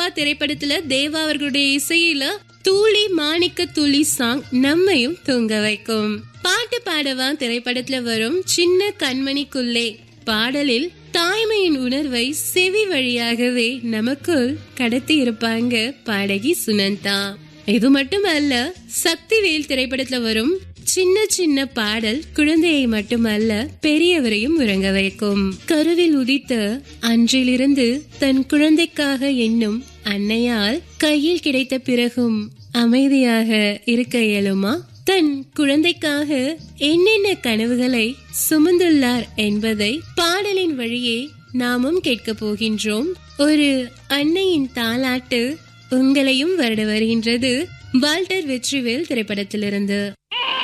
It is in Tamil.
அப்பா திரைப்படத்துல தேவா அவர்களுடைய இசையில தூளி மாணிக்க துளி சாங் நம்மையும் தூங்க வைக்கும் பாட்டு பாடவா திரைப்படத்துல வரும் சின்ன கண்மணிக்குள்ளே பாடலில் தாய்மையின் உணர்வை செவி வழியாகவே நமக்குள் கடத்தி இருப்பாங்க பாடகி சுனந்தா இது மட்டுமல்ல சக்திவேல் திரைப்படத்துல வரும் சின்ன சின்ன பாடல் குழந்தையை மட்டுமல்ல பெரியவரையும் உறங்க வைக்கும் கருவில் உதித்த அன்றிலிருந்து தன் குழந்தைக்காக எண்ணும் அன்னையால் கையில் கிடைத்த பிறகும் அமைதியாக இருக்க இயலுமா தன் குழந்தைக்காக என்னென்ன கனவுகளை சுமந்துள்ளார் என்பதை பாடலின் வழியே நாமும் கேட்க போகின்றோம் ஒரு அன்னையின் தாலாட்டு உங்களையும் வருட வருகின்றது வால்டர் வெற்றிவேல் திரைப்படத்திலிருந்து